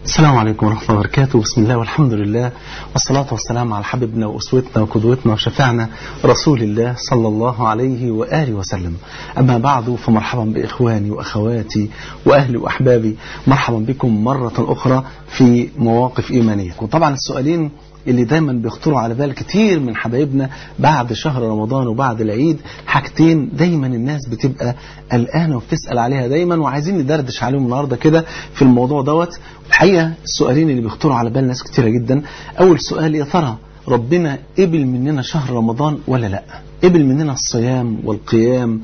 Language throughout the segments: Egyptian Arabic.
السلام عليكم ورحمة الله وبركاته بسم الله والحمد لله والصلاة والسلام على حبيبنا وأسوتنا وقدوتنا وشفعنا رسول الله صلى الله عليه وآله وسلم أما بعد فمرحبا بإخواني وأخواتي وأهلي وأحبابي مرحبا بكم مرة أخرى في مواقف إيمانية وطبعا السؤالين اللي دايما بيخطروا على بال كتير من حبايبنا بعد شهر رمضان وبعد العيد حاجتين دايما الناس بتبقى قلقانه وبتسال عليها دايما وعايزين ندردش عليهم النهارده كده في الموضوع دوت الحقيقه السؤالين اللي بيخطروا على بال ناس كتيره جدا اول سؤال يا ترى ربنا قبل مننا شهر رمضان ولا لا قبل مننا الصيام والقيام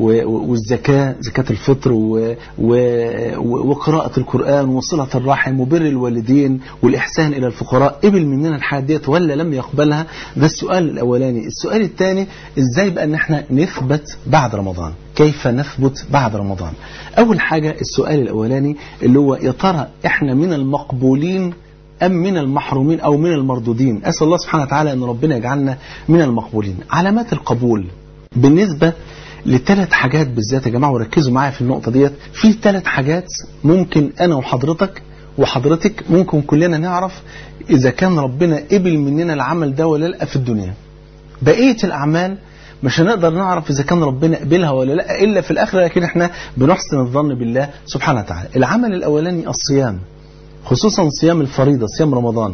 والزكاة زكاة الفطر و... و... وقراءة القرآن وصلة الرحم وبر الوالدين والإحسان إلى الفقراء قبل مننا الحاجات ديت ولا لم يقبلها ده السؤال الأولاني السؤال الثاني إزاي بقى أن احنا نثبت بعد رمضان كيف نثبت بعد رمضان أول حاجة السؤال الأولاني اللي هو يا ترى احنا من المقبولين أم من المحرومين أو من المردودين أسأل الله سبحانه وتعالى أن ربنا يجعلنا من المقبولين علامات القبول بالنسبة لثلاث حاجات بالذات يا جماعة وركزوا معايا في النقطة ديت في ثلاث حاجات ممكن أنا وحضرتك وحضرتك ممكن كلنا نعرف إذا كان ربنا قبل مننا العمل ده ولا لا في الدنيا بقية الأعمال مش هنقدر نعرف إذا كان ربنا قبلها ولا لا إلا في الآخرة لكن إحنا بنحسن الظن بالله سبحانه وتعالى العمل الأولاني الصيام خصوصا صيام الفريضة صيام رمضان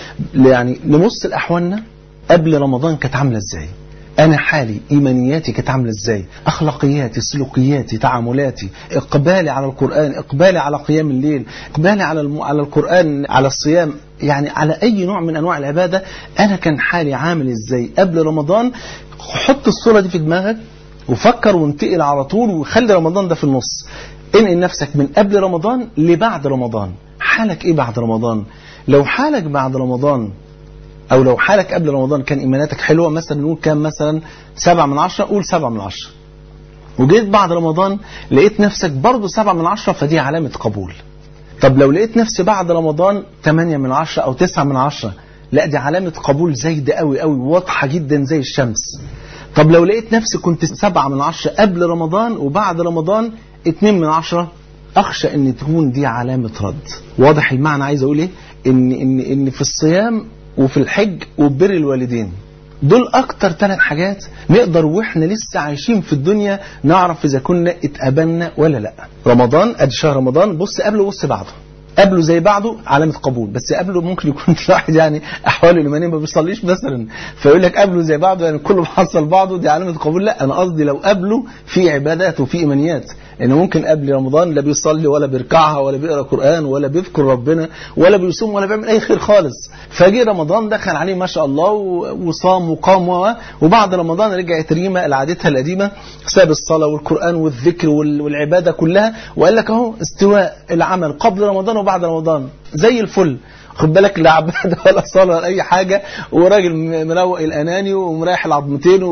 يعني نبص لأحوالنا قبل رمضان كانت عاملة إزاي أنا حالي إيمانياتي كانت عاملة إزاي أخلاقياتي سلوكياتي تعاملاتي إقبالي على القرآن إقبالي على قيام الليل إقبالي على الم... على القرآن على الصيام يعني على أي نوع من أنواع العبادة أنا كان حالي عامل إزاي قبل رمضان حط الصورة دي في دماغك وفكر وانتقل على طول وخلي رمضان ده في النص انقل نفسك من قبل رمضان لبعد رمضان حالك ايه بعد رمضان لو حالك بعد رمضان او لو حالك قبل رمضان كان ايماناتك حلوه مثلا نقول كان مثلا سبعة من عشرة قول سبعة من عشرة وجيت بعد رمضان لقيت نفسك برضه سبعة من عشرة فدي علامة قبول طب لو لقيت نفسي بعد رمضان 8 من عشرة او 9 من عشرة لا دي علامة قبول زايدة قوي قوي واضحة جدا زي الشمس طب لو لقيت نفسي كنت سبعة من عشرة قبل رمضان وبعد رمضان 2 من عشرة اخشى ان تكون دي علامة رد واضح المعنى عايز اقول ايه ان ان ان في الصيام وفي الحج وبر الوالدين دول اكتر ثلاث حاجات نقدر واحنا لسه عايشين في الدنيا نعرف اذا كنا اتقبلنا ولا لا رمضان ادي شهر رمضان بص قبله وبص بعده قبله زي بعده علامة قبول بس قبله ممكن يكون الواحد يعني أحواله الإيمانية ما بيصليش مثلا فيقول لك قبله زي بعده يعني كله محصل بعضه دي علامة قبول لا أنا قصدي لو قبله في عبادات وفي إيمانيات إن ممكن قبل رمضان لا بيصلي ولا بيركعها ولا بيقرأ قرآن ولا بيذكر ربنا ولا بيصوم ولا بيعمل أي خير خالص فجي رمضان دخل عليه ما شاء الله وصام وقام وبعد رمضان رجعت ريما لعادتها القديمة ساب الصلاة والقرآن والذكر والعبادة كلها وقال لك أهو استواء العمل قبل رمضان وبعد رمضان زي الفل خد بالك لا عباده ولا صلاه ولا اي حاجه وراجل مروق الاناني ومريح العظمتين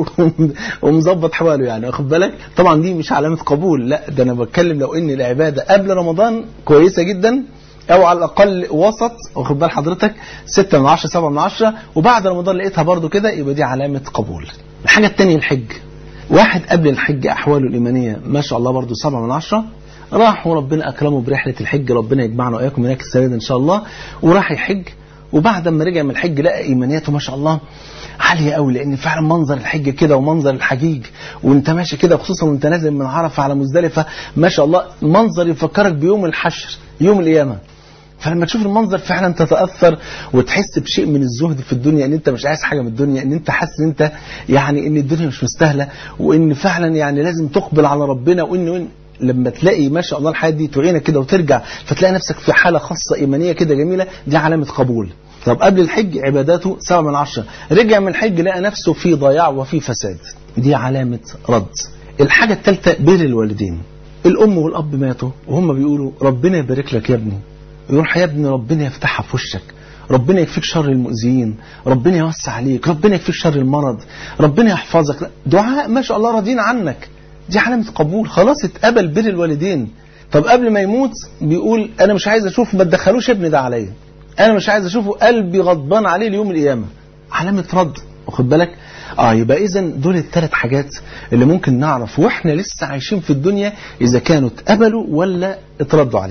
ومظبط حواله يعني واخد بالك طبعا دي مش علامه قبول لا ده انا بتكلم لو ان العباده قبل رمضان كويسه جدا او على الاقل وسط واخد بال حضرتك 6 من 10 7 من 10 وبعد رمضان لقيتها برده كده يبقى دي علامه قبول الحاجه الثانيه الحج واحد قبل الحج احواله الايمانيه ما شاء الله برده 7 من 10 راح وربنا أكرمه برحلة الحج ربنا يجمعنا وإياكم هناك السنة إن شاء الله وراح يحج وبعد ما رجع من الحج لقى إيمانياته ما شاء الله عالية قوي لأن فعلا منظر الحج كده ومنظر الحجيج وانت ماشي كده خصوصا وانت نازل من عرفة على مزدلفة ما شاء الله منظر يفكرك بيوم الحشر يوم القيامة فلما تشوف المنظر فعلا تتأثر وتحس بشيء من الزهد في الدنيا ان انت مش عايز حاجة من الدنيا ان انت حاسس ان انت يعني ان الدنيا مش مستاهلة وان فعلا يعني لازم تقبل على ربنا وان وان لما تلاقي ما شاء الله الحياة دي تعينك كده وترجع فتلاقي نفسك في حالة خاصة إيمانية كده جميلة دي علامة قبول طب قبل الحج عباداته سبعة من عشرة رجع من الحج لقى نفسه في ضياع وفي فساد دي علامة رد الحاجة الثالثة بر الوالدين الأم والأب ماتوا وهم بيقولوا ربنا يبارك لك يا ابني يروح يا ابني ربنا يفتحها في وشك ربنا يكفيك شر المؤذيين ربنا يوسع عليك ربنا يكفيك شر المرض ربنا يحفظك دعاء ما شاء الله راضين عنك دي علامة قبول خلاص اتقبل بر الوالدين طب قبل ما يموت بيقول انا مش عايز اشوف ما تدخلوش ابني ده عليا انا مش عايز اشوفه قلبي غضبان عليه ليوم القيامة علامة رد واخد بالك اه يبقى اذا دول الثلاث حاجات اللي ممكن نعرف واحنا لسه عايشين في الدنيا اذا كانوا اتقبلوا ولا اتردوا علينا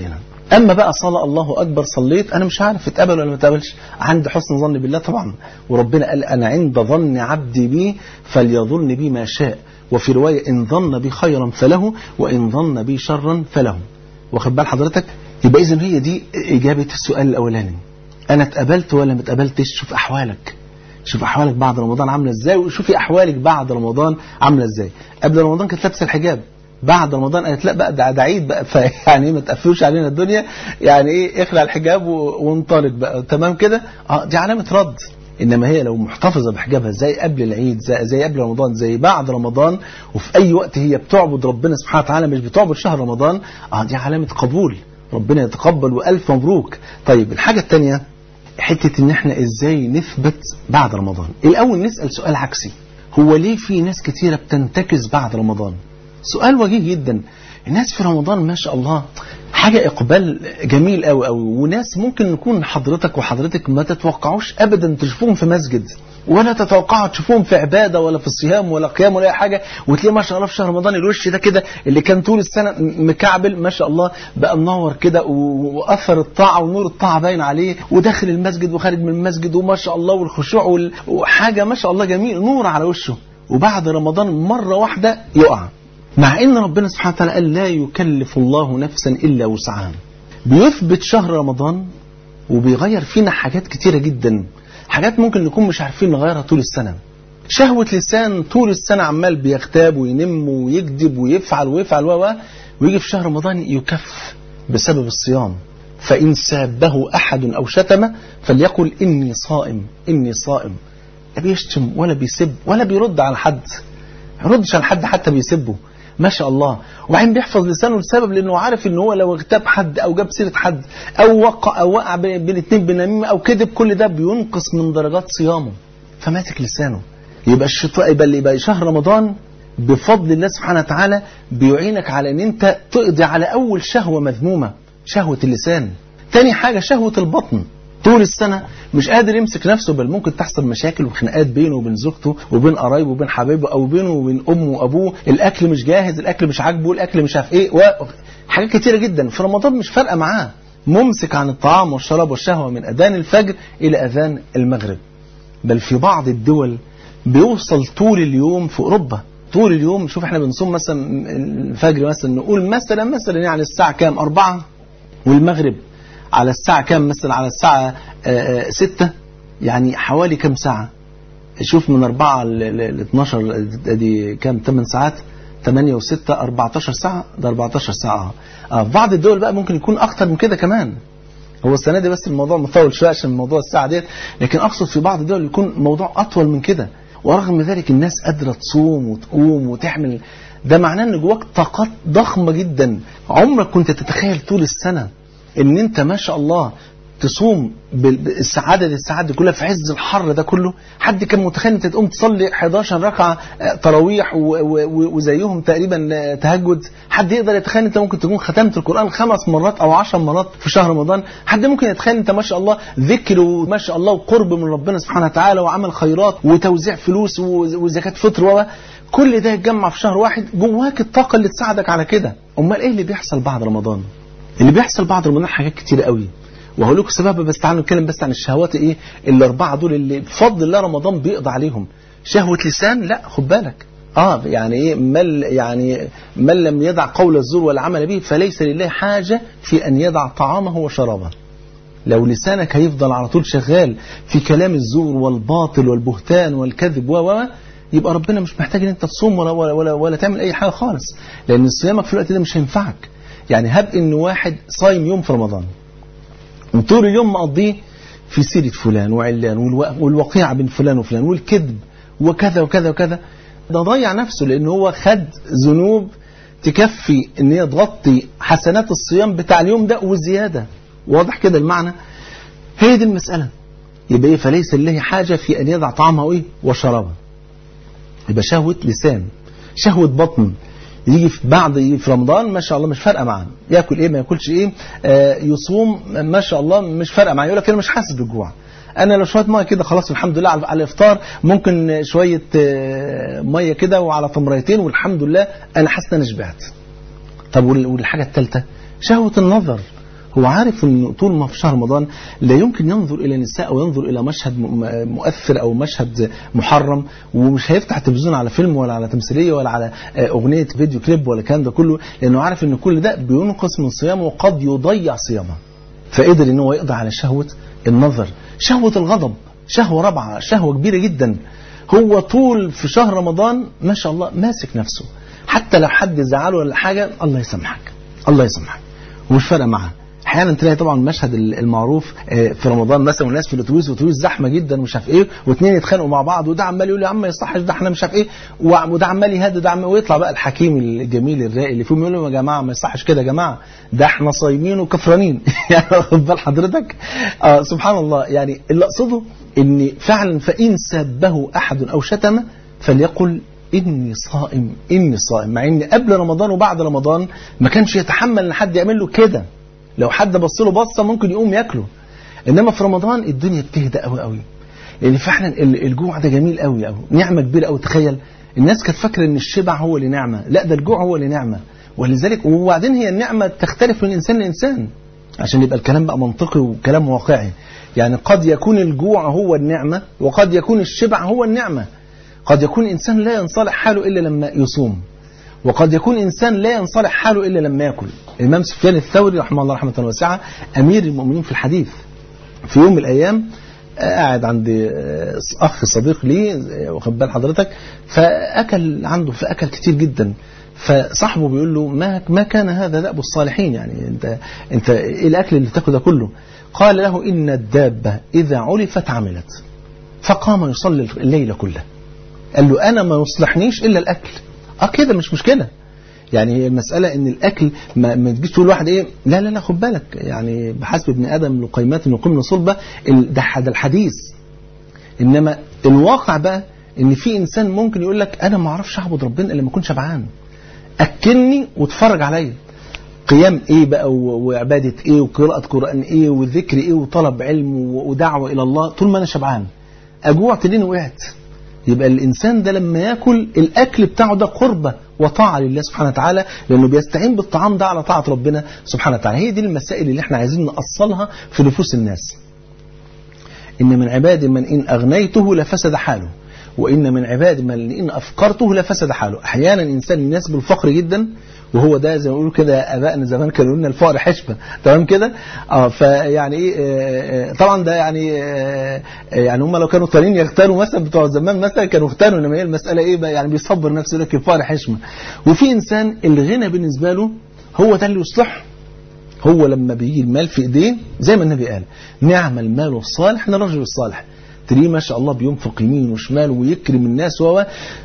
اما بقى صلاه الله اكبر صليت انا مش عارف اتقبل ولا ما اتقبلش عندي حسن ظن بالله طبعا وربنا قال انا عند ظن عبدي بي فليظن بي ما شاء وفي روايه ان ظن بي خيرا فله وان ظن بي شرا فله واخد بال حضرتك يبقى اذا هي دي اجابه السؤال الاولاني انا اتقبلت ولا ما اتقبلتش شوف احوالك شوف احوالك بعد رمضان عامله ازاي وشوفي احوالك بعد رمضان عامله ازاي قبل رمضان كانت لابسه الحجاب بعد رمضان قالت لا بقى ده ده عيد بقى فيعني ما تقفلوش علينا الدنيا يعني ايه اخلع الحجاب وانطلق بقى تمام كده اه دي علامه رد انما هي لو محتفظه بحجابها زي قبل العيد زي, زي قبل رمضان زي بعد رمضان وفي اي وقت هي بتعبد ربنا سبحانه وتعالى مش بتعبد شهر رمضان اه دي علامه قبول ربنا يتقبل والف مبروك طيب الحاجه الثانيه حته ان احنا ازاي نثبت بعد رمضان الاول نسال سؤال عكسي هو ليه في ناس كتيره بتنتكس بعد رمضان سؤال وجيه جدا الناس في رمضان ما شاء الله حاجة إقبال جميل قوي قوي وناس ممكن نكون حضرتك وحضرتك ما تتوقعوش أبدا تشوفوهم في مسجد ولا تتوقعوا تشوفوهم في عبادة ولا في الصيام ولا قيام ولا أي حاجة وتلاقي ما شاء الله في شهر رمضان الوش ده كده اللي كان طول السنة مكعبل ما شاء الله بقى منور كده وأثر الطاعة ونور الطاعة باين عليه وداخل المسجد وخارج من المسجد وما شاء الله والخشوع وحاجة ما شاء الله جميل نور على وشه وبعد رمضان مرة واحدة يقع مع ان ربنا سبحانه وتعالى قال لا يكلف الله نفسا الا وسعها بيثبت شهر رمضان وبيغير فينا حاجات كتيرة جدا حاجات ممكن نكون مش عارفين نغيرها طول السنة شهوة لسان طول السنة عمال بيغتاب وينم ويكذب ويفعل ويفعل و ويجي في شهر رمضان يكف بسبب الصيام فإن سابه أحد أو شتم فليقل إني صائم إني صائم لا بيشتم ولا بيسب ولا بيرد على حد ما يردش على حد حتى بيسبه ما شاء الله وبعدين بيحفظ لسانه لسبب لانه عارف ان هو لو اغتاب حد او جاب سيره حد او وقع او وقع بين الاثنين بنميمه او كذب كل ده بينقص من درجات صيامه فماسك لسانه يبقى الشتاء يبقى اللي يبقى شهر رمضان بفضل الله سبحانه وتعالى بيعينك على ان انت تقضي على اول شهوه مذمومه شهوه اللسان تاني حاجه شهوه البطن طول السنة مش قادر يمسك نفسه بل ممكن تحصل مشاكل وخناقات بينه وبين زوجته وبين قرايبه وبين حبايبه او بينه وبين امه وابوه الاكل مش جاهز الاكل مش عاجبه الاكل مش عارف ايه و... حاجات كتيرة جدا في رمضان مش فارقة معاه ممسك عن الطعام والشراب والشهوة من اذان الفجر الى اذان المغرب بل في بعض الدول بيوصل طول اليوم في اوروبا طول اليوم شوف احنا بنصوم مثلا الفجر مثلا نقول مثلا مثلا يعني الساعة كام أربعة والمغرب على الساعة كام مثلا على الساعة ستة يعني حوالي كم ساعة شوف من 4 ل 12 دي كام 8 ساعات 8 و6 14 ساعة ده 14 ساعة اه في بعض الدول بقى ممكن يكون أكتر من كده كمان هو السنة دي بس الموضوع مطول شوية عشان موضوع الساعة ديت لكن أقصد في بعض الدول يكون موضوع أطول من كده ورغم ذلك الناس قادرة تصوم وتقوم وتحمل ده معناه ان جواك طاقات ضخمة جدا عمرك كنت تتخيل طول السنة ان انت ما شاء الله تصوم بالسعادة دي السعادة دي كلها في عز الحر ده كله حد كان متخيل انت تقوم تصلي 11 ركعة تراويح وزيهم تقريبا تهجد حد يقدر يتخيل انت ممكن تكون ختمت القرآن خمس مرات او 10 مرات في شهر رمضان حد ممكن يتخيل انت ما شاء الله ذكر وما شاء الله وقرب من ربنا سبحانه وتعالى وعمل خيرات وتوزيع فلوس وزكاة فطر و كل ده يتجمع في شهر واحد جواك الطاقة اللي تساعدك على كده امال ايه اللي بيحصل بعد رمضان اللي بيحصل بعد رمضان حاجات كتير قوي وهقول لكم سببها بس تعالوا نتكلم بس عن الشهوات ايه الاربعه دول اللي بفضل الله رمضان بيقضي عليهم شهوه لسان لا خد بالك اه يعني ايه من يعني من لم يدع قول الزور والعمل به فليس لله حاجه في ان يدع طعامه وشرابه لو لسانك هيفضل على طول شغال في كلام الزور والباطل والبهتان والكذب و يبقى ربنا مش محتاج ان انت تصوم ولا ولا ولا, ولا تعمل اي حاجه خالص لان صيامك في الوقت ده مش هينفعك يعني هب ان واحد صايم يوم في رمضان وطول اليوم مقضيه في سيرة فلان وعلان والوقيعة بين فلان وفلان والكذب وكذا وكذا وكذا ده ضيع نفسه لأن هو خد ذنوب تكفي ان هي تغطي حسنات الصيام بتاع اليوم ده وزيادة واضح كده المعنى هي دي المسألة يبقى ايه فليس لله حاجة في أن يضع طعامها ايه وشرابها يبقى شهوة لسان شهوة بطن يجي في بعد في رمضان ما شاء الله مش فارقه معاه ياكل ايه ما ياكلش ايه آه يصوم ما شاء الله مش فارقه معاه يقول لك انا مش حاسس بالجوع انا لو شويه ميه كده خلاص الحمد لله على الافطار ممكن شويه آه ميه كده وعلى تمريتين والحمد لله انا حاسس ان انا شبعت طب والحاجه الثالثه شهوه النظر هو عارف ان طول ما في شهر رمضان لا يمكن ينظر الى نساء او ينظر الى مشهد م- مؤثر او مشهد محرم ومش هيفتح التلفزيون على فيلم ولا على تمثيليه ولا على آه، اغنيه فيديو كليب ولا الكلام ده كله لانه عارف ان كل ده بينقص من صيامه وقد يضيع صيامه فقدر ان هو يقضي على شهوه النظر شهوه الغضب شهوه رابعه شهوه كبيره جدا هو طول في شهر رمضان ما شاء الله ماسك نفسه حتى لو حد زعله ولا حاجه الله يسامحك الله يسامحك ومش فارقه معاه احيانا تلاقي طبعا المشهد المعروف آه، في رمضان مثلا والناس في الاتوبيس والاتوبيس زحمه جدا ومش عارف ايه واثنين يتخانقوا مع بعض وده عمال يقول يا عم ما يصحش ده احنا مش عارف ايه وع- وده عمال يهدد وده عمال ويطلع بقى الحكيم الجميل الراقي اللي فيهم يقول لهم يا جماعه ما يصحش كده يا جماعه ده احنا صايمين وكفرانين يعني واخد بال حضرتك آه سبحان الله يعني اللي اقصده ان فعلا فان سبه احد او شتمه فليقل اني صائم اني صائم مع ان قبل رمضان وبعد رمضان ما كانش يتحمل ان حد يعمل له كده لو حد بص له بصه ممكن يقوم ياكله انما في رمضان الدنيا بتهدى قوي قوي لان فعلا ال- الجوع ده جميل قوي قوي نعمه كبيره قوي تخيل الناس كانت فاكره ان الشبع هو اللي نعمه لا ده الجوع هو اللي نعمه ولذلك وبعدين هي النعمه تختلف من انسان لانسان عشان يبقى الكلام بقى منطقي وكلام واقعي يعني قد يكون الجوع هو النعمه وقد يكون الشبع هو النعمه قد يكون انسان لا ينصلح حاله الا لما يصوم وقد يكون إنسان لا ينصلح حاله إلا لما يأكل الإمام سفيان الثوري رحمه الله رحمة واسعة أمير المؤمنين في الحديث في يوم من الأيام آه، قاعد عند آه، أخ صديق لي آه، واخد بال حضرتك فأكل عنده فأكل كتير جدا فصاحبه بيقول له ما ما كان هذا دأب الصالحين يعني انت انت ايه الاكل اللي بتاكله ده كله؟ قال له ان الدابه اذا علفت عملت فقام يصلي الليل كله قال له انا ما يصلحنيش الا الاكل اه كده مش مشكله يعني هي المسألة إن الأكل ما, ما تجيش تقول واحد إيه لا لا لا خد بالك يعني بحسب ابن آدم لقيمات يقيم صلبة ال- ده ده الحديث إنما الواقع بقى إن في إنسان ممكن يقول لك أنا ما أعرفش أعبد ربنا إلا لما أكون شبعان أكلني واتفرج عليا قيام ايه بقى و- وعبادة ايه وقراءة قرآن ايه وذكر ايه وطلب علم و- ودعوة الى الله طول ما انا شبعان اجوع تلاقيني وقعت يبقى الانسان ده لما ياكل الاكل بتاعه ده قربة وطاعة لله سبحانه وتعالى لانه بيستعين بالطعام ده على طاعة ربنا سبحانه وتعالى هي دي المسائل اللي احنا عايزين نأصلها في نفوس الناس إن من عباد من إن أغنيته لفسد حاله وإن من عباد من إن أفقرته لفسد حاله أحيانا إنسان يناسب الفقر جدا وهو ده زي ما بيقولوا كده ابائنا زمان كانوا يقولوا لنا الفقر حشبه تمام كده اه فيعني ايه آه، آه، طبعا ده يعني آه، آه، يعني هم لو كانوا طالعين يختاروا مثلا بتوع زمان مثلا كانوا اختاروا انما هي المساله ايه بقى يعني بيصبر نفسه يقول لك الفقر حشمه وفي انسان الغنى بالنسبه له هو ده اللي يصلحه هو لما بيجي المال في ايديه زي ما النبي قال نعم المال الصالح من الرجل الصالح تلاقيه ما شاء الله بينفق يمين وشمال ويكرم الناس و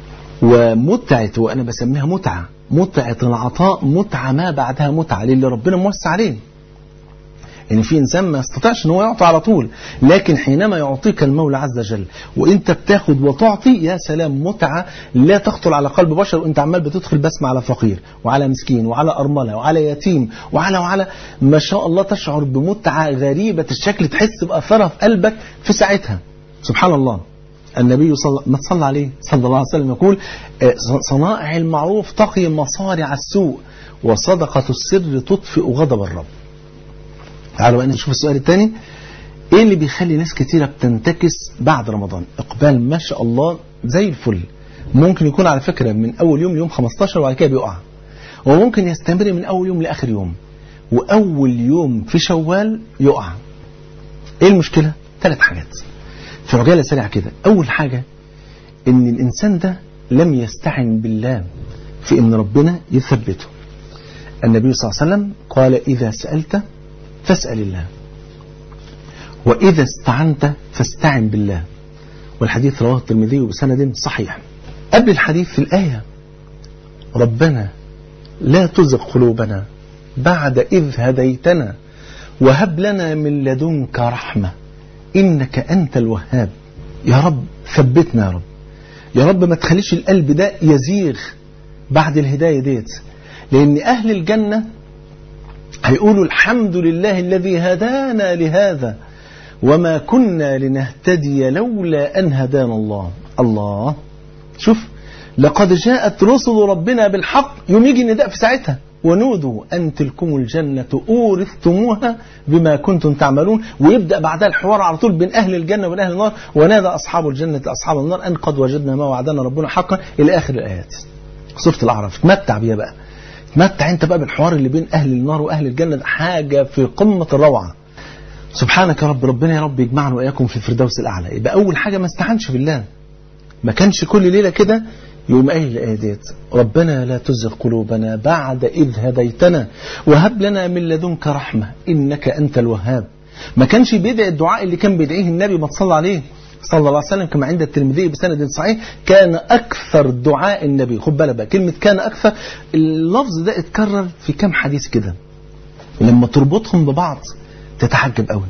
ومتعة وأنا بسميها متعة متعة العطاء متعة ما بعدها متعة للي ربنا موسع عليه يعني في إنسان ما يستطيعش أن هو يعطي على طول لكن حينما يعطيك المولى عز وجل وإنت بتاخد وتعطي يا سلام متعة لا تخطر على قلب بشر وإنت عمال بتدخل بسمة على فقير وعلى مسكين وعلى أرملة وعلى يتيم وعلى وعلى ما شاء الله تشعر بمتعة غريبة الشكل تحس بأثرها في قلبك في ساعتها سبحان الله النبي صلى ما تصلى عليه صلى الله عليه وسلم يقول آه، صنائع المعروف تقي مصارع السوء وصدقة السر تطفئ غضب الرب تعالوا بقى نشوف السؤال الثاني ايه اللي بيخلي ناس كتيرة بتنتكس بعد رمضان اقبال ما شاء الله زي الفل ممكن يكون على فكرة من اول يوم ليوم 15 وبعد كده بيقع وممكن يستمر من اول يوم لاخر يوم واول يوم في شوال يقع ايه المشكلة ثلاث حاجات في عجالة سريعة كده أول حاجة إن الإنسان ده لم يستعن بالله في إن ربنا يثبته النبي صلى الله عليه وسلم قال إذا سألت فاسأل الله وإذا استعنت فاستعن بالله والحديث رواه الترمذي بسند صحيح قبل الحديث في الآية ربنا لا تزغ قلوبنا بعد إذ هديتنا وهب لنا من لدنك رحمة إنك أنت الوهاب يا رب ثبتنا يا رب يا رب ما تخليش القلب ده يزيغ بعد الهداية ديت لأن أهل الجنة هيقولوا الحمد لله الذي هدانا لهذا وما كنا لنهتدي لولا أن هدانا الله الله شوف لقد جاءت رسل ربنا بالحق يوم يجي النداء في ساعتها ونودوا أن تلكم الجنة أورثتموها بما كنتم تعملون ويبدأ بعدها الحوار على طول بين أهل الجنة وبين أهل النار ونادى أصحاب الجنة أصحاب النار أن قد وجدنا ما وعدنا ربنا حقا إلى آخر الآيات سورة الأعراف تمتع بيها بقى تمتع أنت بقى بالحوار اللي بين أهل النار وأهل الجنة ده حاجة في قمة الروعة سبحانك يا رب ربنا يا رب يجمعنا وإياكم في الفردوس الأعلى يبقى أول حاجة ما استعنش بالله ما كانش كل ليلة كده يقوم قايل الآية ديت ربنا لا تزغ قلوبنا بعد إذ هديتنا وهب لنا من لدنك رحمة إنك أنت الوهاب ما كانش بيدعي الدعاء اللي كان بيدعيه النبي ما تصلى عليه صلى الله عليه وسلم كما عند الترمذي بسند صحيح كان أكثر دعاء النبي خد بالك بقى كلمة كان أكثر اللفظ ده اتكرر في كام حديث كده لما تربطهم ببعض تتعجب قوي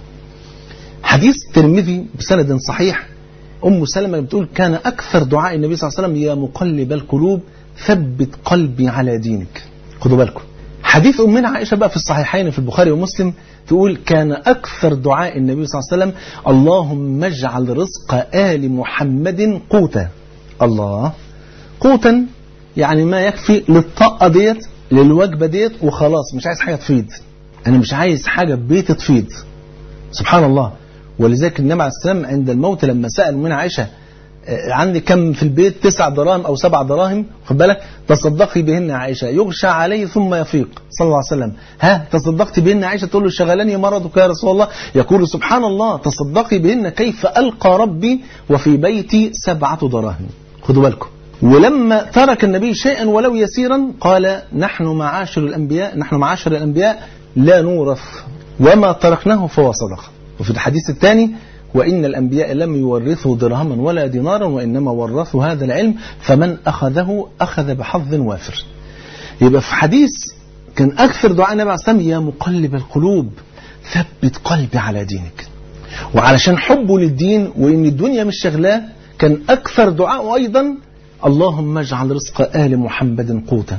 حديث الترمذي بسند صحيح أم سلمة بتقول كان أكثر دعاء النبي صلى الله عليه وسلم يا مقلب القلوب ثبت قلبي على دينك خدوا بالكم حديث أمنا عائشة بقى في الصحيحين في البخاري ومسلم تقول كان أكثر دعاء النبي صلى الله عليه وسلم اللهم اجعل رزق آل محمد قوتا الله قوتا يعني ما يكفي للطاقة ديت للوجبة ديت وخلاص مش عايز حاجة تفيد أنا مش عايز حاجة ببيت تفيد سبحان الله ولذلك النبي عليه السلام عند الموت لما سأل من عائشة عندي كم في البيت تسع دراهم أو سبع دراهم خد بالك تصدقي بهن عائشة يغشى عليه ثم يفيق صلى الله عليه وسلم ها تصدقت بهن عائشة تقول له شغلني مرضك يا رسول الله يقول سبحان الله تصدقي بهن كيف ألقى ربي وفي بيتي سبعة دراهم خدوا بالكم ولما ترك النبي شيئا ولو يسيرا قال نحن معاشر الأنبياء نحن معاشر الأنبياء لا نورث وما تركناه فهو صدقه وفي الحديث الثاني وإن الأنبياء لم يورثوا درهما ولا دينارا وإنما ورثوا هذا العلم فمن أخذه أخذ بحظ وافر يبقى في حديث كان أكثر دعاء النبي عليه السلام يا مقلب القلوب ثبت قلبي على دينك وعلشان حبه للدين وإن الدنيا مش شغلاه كان أكثر دعاء أيضا اللهم اجعل رزق آل محمد قوتا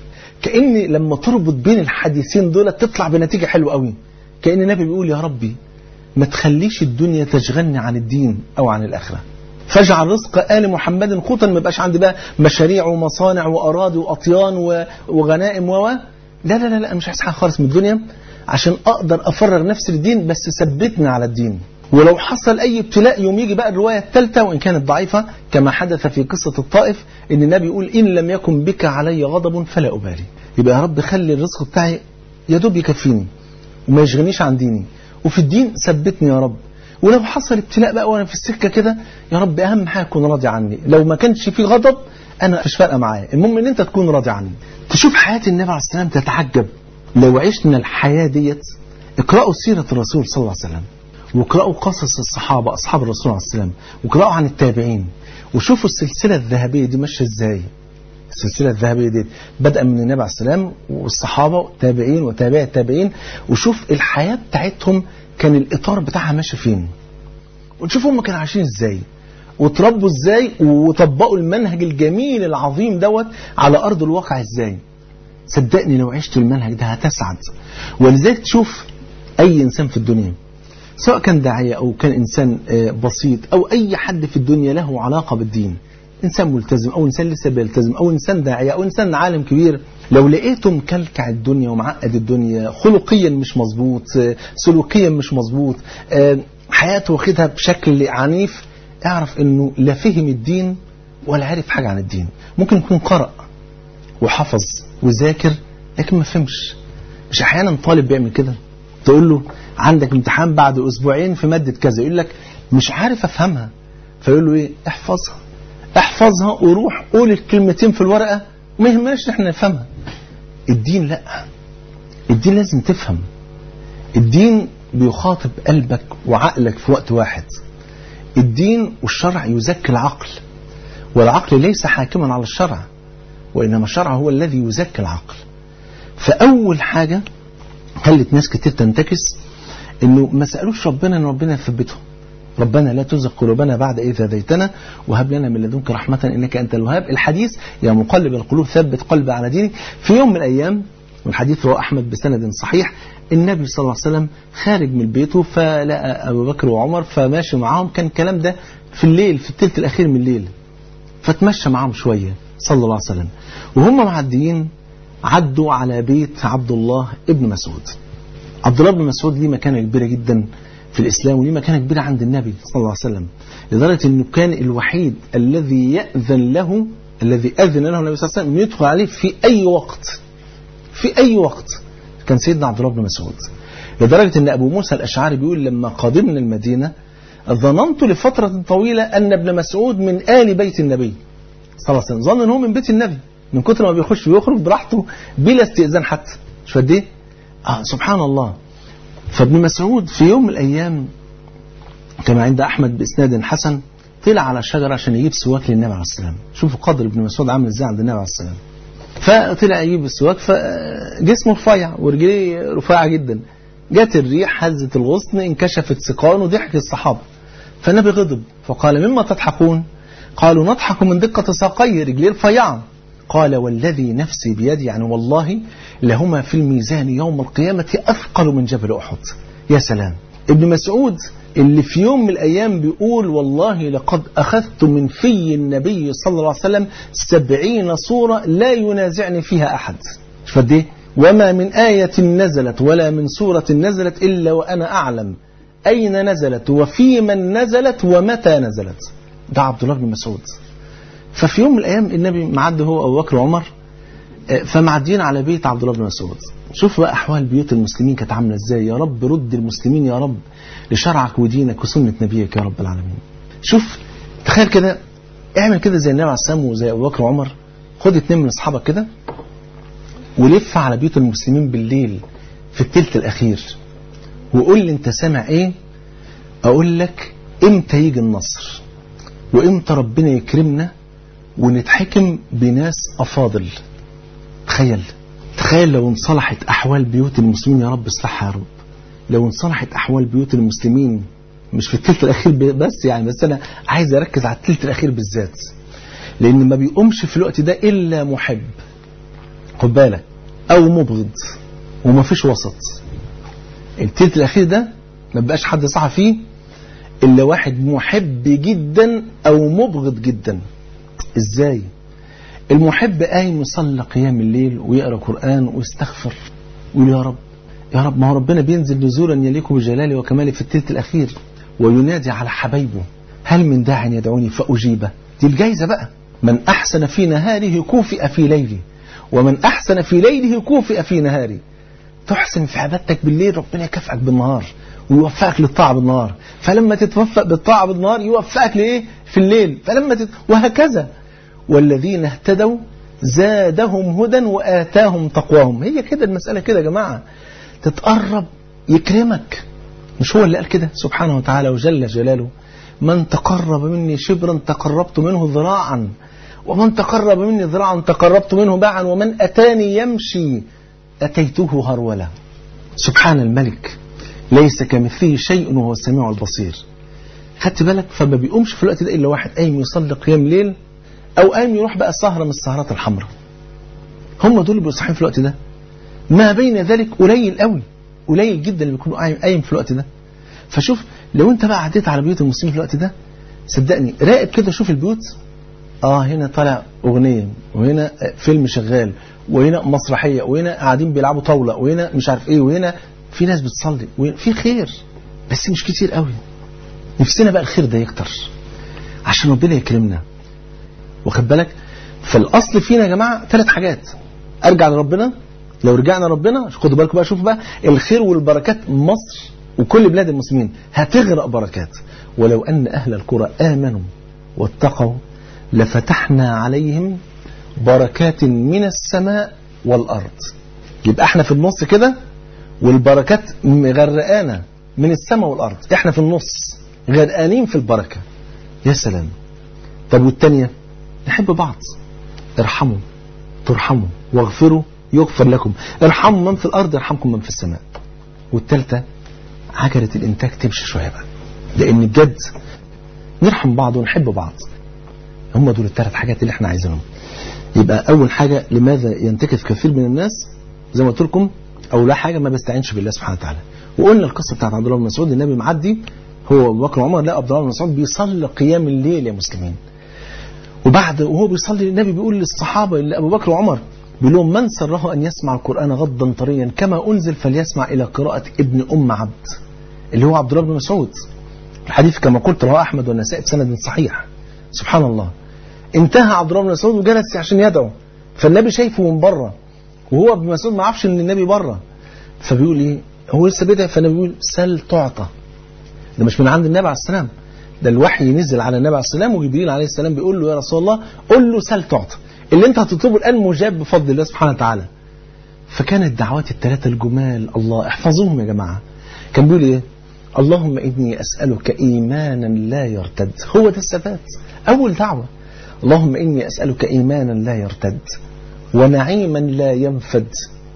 كأن لما تربط بين الحديثين دول تطلع بنتيجة حلوة قوي كأن النبي بيقول يا ربي ما تخليش الدنيا تشغلني عن الدين أو عن الآخرة فاجعل رزق آل محمد قوتا ما يبقاش عندي بقى مشاريع ومصانع وأراضي وأطيان وغنائم و لا لا لا لا مش عايز حاجة خالص من الدنيا عشان أقدر أفرغ نفسي للدين بس ثبتني على الدين ولو حصل أي ابتلاء يوم يجي بقى الرواية الثالثة وإن كانت ضعيفة كما حدث في قصة الطائف إن النبي يقول إن لم يكن بك علي غضب فلا أبالي يبقى يا رب خلي الرزق بتاعي يا دوب يكفيني وما يشغلنيش عن ديني وفي الدين ثبتني يا رب ولو حصل ابتلاء بقى وانا في السكه كده يا رب اهم حاجه تكون راضي عني لو ما كانش في غضب انا مش فارقه معايا المهم ان انت تكون راضي عني تشوف حياه النبي عليه السلام تتعجب لو عشنا الحياه ديت اقرأوا سيرة الرسول صلى الله عليه وسلم واقرأوا قصص الصحابة أصحاب الرسول عليه السلام واقرأوا عن التابعين وشوفوا السلسلة الذهبية دي ماشية ازاي السلسلة الذهبية دي بدأ من النبي عليه السلام والصحابة والتابعين وتابع التابعين وشوف الحياة بتاعتهم كان الإطار بتاعها ماشي فين ونشوف هم كانوا عايشين ازاي وتربوا ازاي وطبقوا المنهج الجميل العظيم دوت على أرض الواقع ازاي صدقني لو عشت المنهج ده هتسعد ولذلك تشوف أي إنسان في الدنيا سواء كان داعية أو كان إنسان بسيط أو أي حد في الدنيا له علاقة بالدين إنسان ملتزم أو إنسان لسه بيلتزم أو إنسان داعية أو إنسان عالم كبير لو لقيته مكلكع الدنيا ومعقد الدنيا خلقيا مش مظبوط سلوكيا مش مظبوط حياته واخدها بشكل عنيف اعرف انه لا فهم الدين ولا عرف حاجة عن الدين ممكن يكون قرأ وحفظ وذاكر لكن ما فهمش مش احيانا طالب بيعمل كده تقول له عندك امتحان بعد اسبوعين في مادة كذا يقول لك مش عارف افهمها فيقول له ايه احفظها احفظها وروح قول الكلمتين في الورقة وما يهمناش احنا نفهمها الدين لا الدين لازم تفهم الدين بيخاطب قلبك وعقلك في وقت واحد الدين والشرع يزكي العقل والعقل ليس حاكما على الشرع وإنما الشرع هو الذي يزكي العقل فأول حاجة خلت ناس كتير تنتكس انه ما سألوش ربنا ان ربنا يثبتهم ربنا لا تزغ قلوبنا بعد إذ هديتنا وهب لنا من لدنك رحمة إنك أنت الوهاب الحديث يا مقلب القلوب ثبت قلبي على دينك في يوم من الأيام والحديث رواه أحمد بسند صحيح النبي صلى الله عليه وسلم خارج من بيته فلقى أبو بكر وعمر فماشي معاهم كان الكلام ده في الليل في الثلث الأخير من الليل فتمشى معاهم شوية صلى الله عليه وسلم وهم معديين عدوا على بيت عبد الله ابن مسعود عبد الله بن مسعود ليه مكانة كبيرة جدا في الإسلام وليه مكانة كبيرة عند النبي صلى الله عليه وسلم لدرجة أنه كان الوحيد الذي يأذن له الذي أذن له النبي صلى الله عليه وسلم يدخل عليه في أي وقت في أي وقت كان سيدنا عبد الله بن مسعود لدرجة أن أبو موسى الأشعري بيقول لما قادمنا المدينة ظننت لفترة طويلة أن ابن مسعود من آل بيت النبي صلى الله عليه وسلم ظن أنه هو من بيت النبي من كتر ما بيخش ويخرج براحته بلا استئذان حتى مش قد ايه؟ آه سبحان الله فابن مسعود في يوم من الأيام كما عند أحمد بإسناد حسن طلع على شجرة عشان يجيب سواك للنبي عليه السلام شوفوا قدر ابن مسعود عامل ازاي عند النبي عليه السلام فطلع يجيب السواك فجسمه رفيع ورجليه رفيعة جدا جت الريح هزت الغصن انكشفت سقان وضحك الصحابة فالنبي غضب فقال مما تضحكون قالوا نضحك من دقة ساقي رجليه رفيعة قال والذي نفسي بيدي يعني والله لهما في الميزان يوم القيامة أثقل من جبل أحد يا سلام ابن مسعود اللي في يوم من الأيام بيقول والله لقد أخذت من في النبي صلى الله عليه وسلم سبعين صورة لا ينازعني فيها أحد فدي وما من آية نزلت ولا من سورة نزلت إلا وأنا أعلم أين نزلت وفي من نزلت ومتى نزلت ده عبد الله بن مسعود ففي يوم من الأيام النبي معدي هو أبو بكر وعمر فمعديين على بيت عبد الله بن مسعود شوف بقى أحوال بيوت المسلمين كانت عاملة إزاي يا رب رد المسلمين يا رب لشرعك ودينك وسنة نبيك يا رب العالمين شوف تخيل كده اعمل كده زي النبي عليه السلام وزي أبو بكر وعمر خد اتنين من أصحابك كده ولف على بيوت المسلمين بالليل في التلت الأخير وقول لي أنت سامع إيه أقول لك إمتى يجي النصر وإمتى ربنا يكرمنا ونتحكم بناس أفاضل تخيل تخيل لو انصلحت أحوال بيوت المسلمين يا رب اصلحها يا رب لو انصلحت أحوال بيوت المسلمين مش في التلت الأخير بس يعني بس أنا عايز أركز على التلت الأخير بالذات لأن ما بيقومش في الوقت ده إلا محب خد بالك أو مبغض وما فيش وسط التلت الأخير ده ما بقاش حد صح فيه إلا واحد محب جدا أو مبغض جدا إزاي المحب قايم يصلي قيام الليل ويقرأ قرآن ويستغفر ويقول يا رب يا رب ما هو ربنا بينزل نزولا يليق بجلاله وكماله في التلت الأخير وينادي على حبايبه هل من داع يدعوني فأجيبه دي الجايزة بقى من أحسن في نهاره كوفئ في ليله ومن أحسن في ليله كوفئ في نهاره تحسن في عبادتك بالليل ربنا يكافئك بالنهار ويوفقك للطاعة بالنهار فلما تتوفق بالطاعة بالنهار يوفقك لإيه في الليل فلما تت... وهكذا والذين اهتدوا زادهم هدى وآتاهم تقواهم هي كده المسألة كده يا جماعة تتقرب يكرمك مش هو اللي قال كده سبحانه وتعالى وجل جلاله من تقرب مني شبرا تقربت منه ذراعا ومن تقرب مني ذراعا تقربت منه باعا ومن أتاني يمشي أتيته هرولا سبحان الملك ليس كمثله شيء وهو السميع البصير خدت بالك فما بيقومش في الوقت ده إلا واحد قايم يصلي قيام ليل أو قايم يروح بقى سهرة من السهرات الحمراء هم دول اللي بيصحين في الوقت ده ما بين ذلك قليل قوي قليل جدا اللي بيكونوا قايم في الوقت ده فشوف لو انت بقى عديت على بيوت المسلمين في الوقت ده صدقني راقب كده شوف البيوت اه هنا طالع اغنيه وهنا فيلم شغال وهنا مسرحيه وهنا قاعدين بيلعبوا طاوله وهنا مش عارف ايه وهنا في ناس بتصلي وهنا في خير بس مش كتير قوي نفسنا بقى الخير ده يكتر عشان ربنا يكرمنا واخد بالك فالاصل فينا يا جماعه ثلاث حاجات ارجع لربنا لو رجعنا ربنا خدوا بالكم بقى شوفوا بقى الخير والبركات مصر وكل بلاد المسلمين هتغرق بركات ولو ان اهل القرى امنوا واتقوا لفتحنا عليهم بركات من السماء والارض يبقى احنا في النص كده والبركات مغرقانا من السماء والارض احنا في النص غرقانين في البركه يا سلام طب والتانيه نحب بعض ارحموا ترحموا واغفروا يغفر لكم ارحموا من في الأرض يرحمكم من في السماء والثالثة عجلة الإنتاج تمشي شوية بقى لأن بجد نرحم بعض ونحب بعض هم دول الثلاث حاجات اللي احنا عايزينهم يبقى أول حاجة لماذا ينتكف كثير من الناس زي ما قلت لكم أول حاجة ما بيستعينش بالله سبحانه وتعالى وقلنا القصة بتاعت عبد الله بن مسعود النبي معدي هو أبو بكر وعمر لا عبد الله بن مسعود بيصلي قيام الليل يا مسلمين وبعد وهو بيصلي النبي بيقول للصحابة اللي أبو بكر وعمر بيقول لهم من سره أن يسمع القرآن غضا طريا كما أنزل فليسمع إلى قراءة ابن أم عبد اللي هو عبد الله بن مسعود الحديث كما قلت رواه أحمد والنسائي بسند صحيح سبحان الله انتهى عبد الله بن مسعود وجلس عشان يدعو فالنبي شايفه من بره وهو ابن مسعود ما عرفش ان النبي بره فبيقول ايه هو لسه بيدعي فالنبي بيقول سل تعطى ده مش من عند النبي عليه السلام ده الوحي نزل على النبي عليه السلام وجبريل عليه السلام بيقول له يا رسول الله قل له سل تعطى اللي انت هتطلبه الان مجاب بفضل الله سبحانه وتعالى فكانت الدعوات الثلاثه الجمال الله احفظوهم يا جماعه كان بيقول ايه اللهم اني اسالك ايمانا لا يرتد هو ده الثبات اول دعوه اللهم اني اسالك ايمانا لا يرتد ونعيما لا ينفد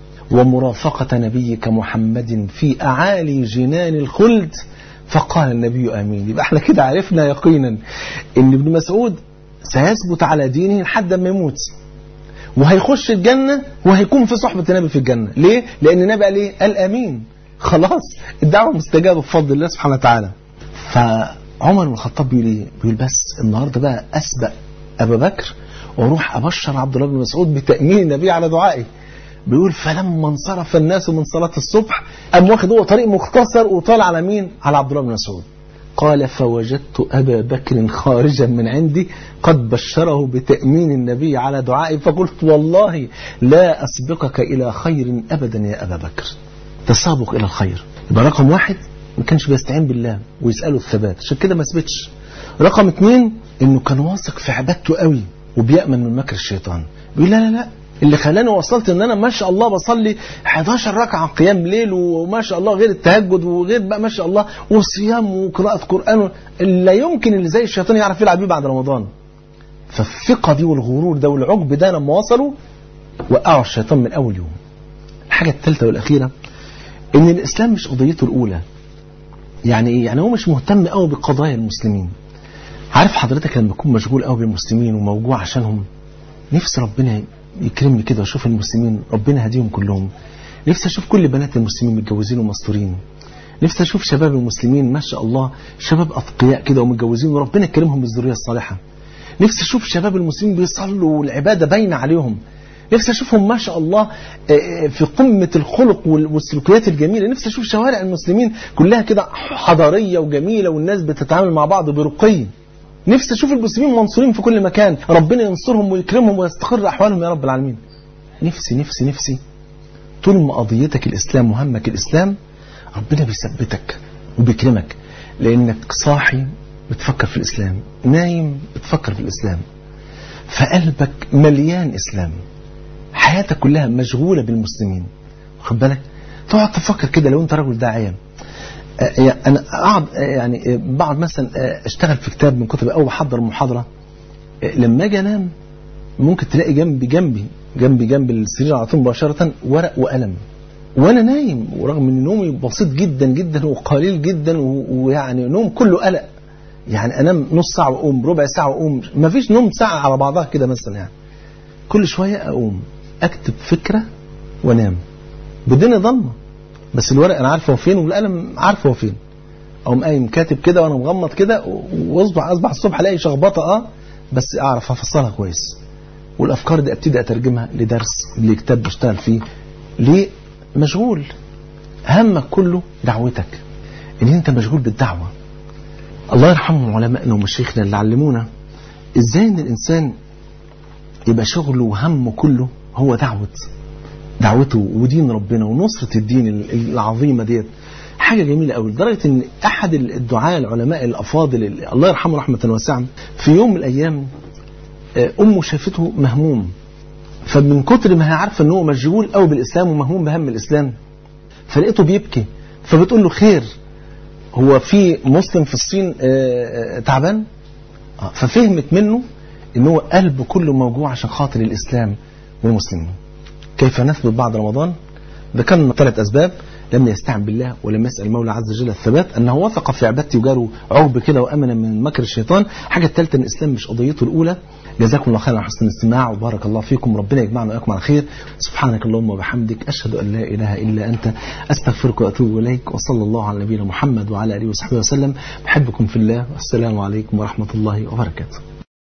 ومرافقة نبيك محمد في أعالي جنان الخلد فقال النبي آمين يبقى احنا كده عرفنا يقينا ان ابن مسعود سيثبت على دينه لحد ما يموت وهيخش الجنة وهيكون في صحبة النبي في الجنة ليه؟ لأن النبي قال ايه؟ قال آمين خلاص الدعوة مستجابة بفضل الله سبحانه وتعالى فعمر بن الخطاب بيقول ايه؟ بيقول بس النهارده بقى أسبق أبا بكر واروح أبشر عبد الله بن مسعود بتأمين النبي على دعائي بيقول فلما انصرف الناس من صلاة الصبح قام واخد هو طريق مختصر وطالع على مين؟ على عبد الله بن مسعود. قال فوجدت أبا بكر خارجا من عندي قد بشره بتأمين النبي على دعائي فقلت والله لا أسبقك إلى خير أبدا يا أبا بكر. تسابق إلى الخير. يبقى رقم واحد ما كانش بيستعين بالله ويسأله الثبات عشان كده ما ثبتش. رقم اثنين إنه كان واثق في عبادته قوي وبيأمن من مكر الشيطان. بيقول لا لا لا اللي خلاني وصلت ان انا ما شاء الله بصلي 11 ركعه قيام ليل وما شاء الله غير التهجد وغير بقى ما شاء الله وصيام وقراءه قران لا يمكن اللي زي الشيطان يعرف يلعب بيه بعد رمضان فالثقه دي والغرور ده والعجب ده لما وصلوا وقعوا الشيطان من اول يوم الحاجه الثالثه والاخيره ان الاسلام مش قضيته الاولى يعني ايه يعني هو مش مهتم قوي بقضايا المسلمين عارف حضرتك لما تكون مشغول قوي بالمسلمين وموجوع عشانهم نفسي ربنا يكرمني كده واشوف المسلمين ربنا هديهم كلهم نفسي اشوف كل بنات المسلمين متجوزين ومستورين نفسي اشوف شباب المسلمين ما شاء الله شباب اتقياء كده ومتجوزين وربنا يكرمهم بالذريه الصالحه نفسي اشوف شباب المسلمين بيصلوا والعباده باينه عليهم نفسي اشوفهم ما شاء الله في قمه الخلق والسلوكيات الجميله نفسي اشوف شوارع المسلمين كلها كده حضاريه وجميله والناس بتتعامل مع بعض برقي نفسي اشوف المسلمين منصورين في كل مكان ربنا ينصرهم ويكرمهم ويستقر احوالهم يا رب العالمين نفسي نفسي نفسي طول ما قضيتك الاسلام وهمك الاسلام ربنا بيثبتك وبيكرمك لانك صاحي بتفكر في الاسلام نايم بتفكر في الاسلام فقلبك مليان اسلام حياتك كلها مشغوله بالمسلمين واخد بالك تقعد تفكر كده لو انت راجل داعيه انا اقعد يعني بقعد مثلا اشتغل في كتاب من كتب او بحضر محاضره لما اجي انام ممكن تلاقي جنبي جنبي جنبي جنب السرير على طول مباشره ورق وقلم وانا نايم ورغم ان نومي بسيط جدا جدا وقليل جدا ويعني نوم كله قلق يعني انام نص ساعه واقوم ربع ساعه واقوم ما فيش نوم ساعه على بعضها كده مثلا يعني كل شويه اقوم اكتب فكره وانام بدنيا ضلمه بس الورق انا عارفه هو فين والقلم عارفه هو فين اقوم قايم كاتب كده وانا مغمض كده واصبح اصبح الصبح الاقي شخبطه اه بس اعرف افصلها كويس والافكار دي ابتدي اترجمها لدرس لكتاب بشتغل فيه ليه مشغول همك كله دعوتك ان انت مشغول بالدعوه الله يرحمهم علمائنا ومشايخنا اللي علمونا ازاي ان الانسان يبقى شغله وهمه كله هو دعوه دعوته ودين ربنا ونصرة الدين العظيمة ديت حاجة جميلة قوي لدرجة ان احد الدعاء العلماء الافاضل الله يرحمه رحمة واسعة في يوم من الايام امه شافته مهموم فمن كتر ما هي عارفة ان هو مشغول قوي بالاسلام ومهموم بهم الاسلام فلقيته بيبكي فبتقول له خير هو في مسلم في الصين تعبان ففهمت منه ان هو قلبه كله موجوع عشان خاطر الاسلام والمسلمين كيف نثبت بعد رمضان ذكرنا ثلاث أسباب لم يستعن بالله ولم يسأل المولى عز وجل الثبات أنه وثق في عبادته وجاره عقب كده وأمن من مكر الشيطان حاجة الثالثة أن الإسلام مش قضيته الأولى جزاكم الله خيرا على حسن الاستماع وبارك الله فيكم ربنا يجمعنا وإياكم على خير سبحانك اللهم وبحمدك أشهد أن لا إله إلا أنت أستغفرك وأتوب إليك وصلى الله على نبينا محمد وعلى آله وصحبه وسلم بحبكم في الله والسلام عليكم ورحمة الله وبركاته